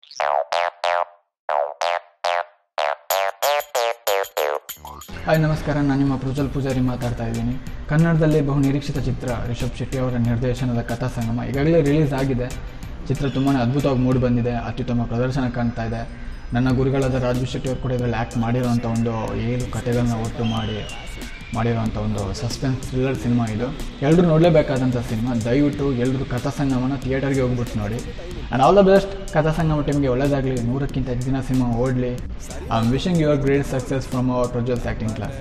Hi ನಮಸ್ಕಾರ ನಾನು ನಿಮ್ಮ ಪ್ರಜ್ವಲ್ ಪೂಜಾರಿ ಮಾತಾಡ್ತಾ ಇದ್ದೀನಿ ಕನ್ನಡದಲ್ಲಿ ಬಹು ನಿರೀಕ್ಷಿತ ಚಿತ್ರ ರಿಷಬ್ ಶೆಟ್ಟಿ ಅವರ ನಿರ್ದೇಶನದ ಕಥಾ ಸಂಗಮ ಈಗಾಗಲೇ ರಿಲೀಸ್ ಆಗಿದೆ ಚಿತ್ರ ತುಂಬಾ ಅದ್ಭುತವಾಗಿ ಮೂಡಿ ಬಂದಿದೆ ಅತ್ಯುತ್ತಮ ಪ್ರದರ್ಶನ ಕಾಣ್ತಾ ಇದೆ ನನ್ನ ಗುರುಗಳಾದ ರಾಜು ಶೆಟ್ಟಿ ಅವರು ಕೂಡ ಇದರಲ್ಲಿ ಆ್ಯಕ್ಟ್ ಮಾಡಿರೋಂಥ ಒಂದು ಏಳು ಕಥೆಗಳನ್ನ ಒಟ್ಟು ಮಾಡಿ ಮಾಡಿರೋಂಥ ಒಂದು ಸಸ್ಪೆನ್ಸ್ ಥ್ರಿಲ್ಲರ್ ಸಿನಿಮಾ ಇದು ಎಲ್ಲರೂ ನೋಡಲೇಬೇಕಾದಂಥ ಸಿನಿಮಾ ದಯವಿಟ್ಟು ಎಲ್ಲರೂ ಕಥಾ ಸಂಗಮನ ಥಿಯೇಟರ್ಗೆ ಹೋಗ್ಬಿಟ್ಟು ನೋಡಿ ಆ್ಯಂಡ್ ಆಲ್ ದ ಬೆಸ್ಟ್ ಕಥಾ ಸಂಗಮ ಟೀಮ್ಗೆ ಒಳ್ಳೆಯದಾಗಲಿ ನೂರಕ್ಕಿಂತ ಹೆಚ್ಚು ದಿನ ಸಿನಿಮಾ ಓಡಲಿ I am wishing your great success from our Prajwal's acting class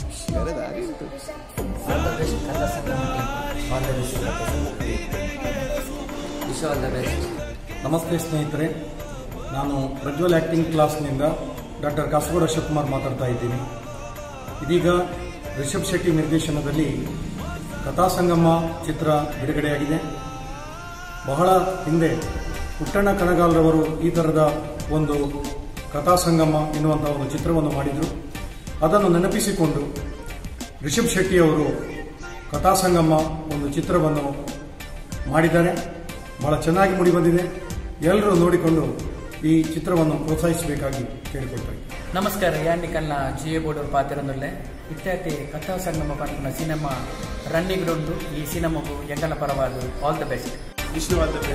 wish all the best ನಮಸ್ತೆ ಸ್ನೇಹಿತರೆ ನಾನು ಪ್ರಜ್ವಲ್ ಆ್ಯಕ್ಟಿಂಗ್ ಕ್ಲಾಸ್ನಿಂದ ಡಾಕ್ಟರ್ ಕಾಸರಗೋಡ ಶಿವಕುಮಾರ್ ಮಾತಾಡ್ತಾ ಇದ್ದೀನಿ ಇದೀಗ ರಿಷಬ್ ಶೆಟ್ಟಿ ನಿರ್ದೇಶನದಲ್ಲಿ ಕಥಾಸಂಗಮ ಚಿತ್ರ ಬಿಡುಗಡೆಯಾಗಿದೆ ಬಹಳ ಹಿಂದೆ ಪುಟ್ಟಣ್ಣ ಕಣಗಾಲ್ರವರು ಈ ಥರದ ಒಂದು ಕಥಾಸಂಗಮ ಎನ್ನುವಂಥ ಒಂದು ಚಿತ್ರವನ್ನು ಮಾಡಿದರು ಅದನ್ನು ನೆನಪಿಸಿಕೊಂಡು ರಿಷಬ್ ಶೆಟ್ಟಿ ಅವರು ಕಥಾಸಂಗಮ ಒಂದು ಚಿತ್ರವನ್ನು ಮಾಡಿದ್ದಾರೆ ಬಹಳ ಚೆನ್ನಾಗಿ ಮೂಡಿಬಂದಿದೆ ಎಲ್ಲರೂ ನೋಡಿಕೊಂಡು ಈ ಚಿತ್ರವನ್ನು ಪ್ರೋತ್ಸಾಹಿಸಬೇಕಾಗಿ ಕೇಳಿಕೊಳ್ತಾರೆ ನಮಸ್ಕಾರ ಯಾನಿಕಲ್ನ ಜಿ ಎ ಬೋರ್ಡ್ ಪಾತಿರೊಂದುಲ್ಲೆ ಇತ್ಯಾದಿ ಕಥಾ ಸಂಗಮ ಪಂಪಿನ ಸಿನಿಮಾ ರನ್ನಿಂಗ್ ಉಂಟು ಈ ಸಿನಿಮಾಗೂ ಎಂಕಲ ಪರವಾದು all the best All the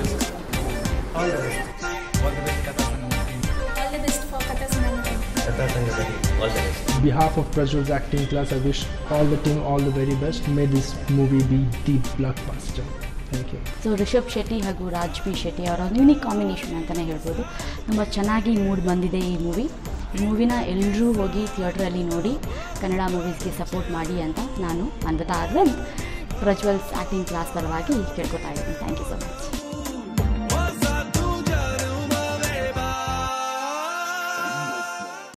best for Katha Sangamati. On behalf of Prajwal's acting class, I wish all the team all the very best. May this movie be the blockbuster. Thank you. So Rishab Shetty ಹಾಗೂ Raj B Shetty ಅವರ ಒಂದು unique combination ಅಂತಲೇ ಹೇಳ್ಬೋದು ತುಂಬ ಚೆನ್ನಾಗಿ mood ಬಂದಿದೆ ಈ movie ಈ ಮೂವಿನ ಎಲ್ಲರೂ ಹೋಗಿ ಥಿಯೇಟ್ರಲ್ಲಿ ನೋಡಿ ಕನ್ನಡ ಮೂವೀಸ್ಗೆ ಸಪೋರ್ಟ್ ಮಾಡಿ ಅಂತ ನಾನು ಅನ್ವತಾ ಅರವಿಂದ್ ಪ್ರಜ್ವಲ್ಸ್ ಆ್ಯಕ್ಟಿಂಗ್ ಕ್ಲಾಸ್ ಪರವಾಗಿ ಕೇಳ್ಕೊತಾ ಇದ್ದೀನಿ ಥ್ಯಾಂಕ್ ಯು ಸೊ ಮಚ್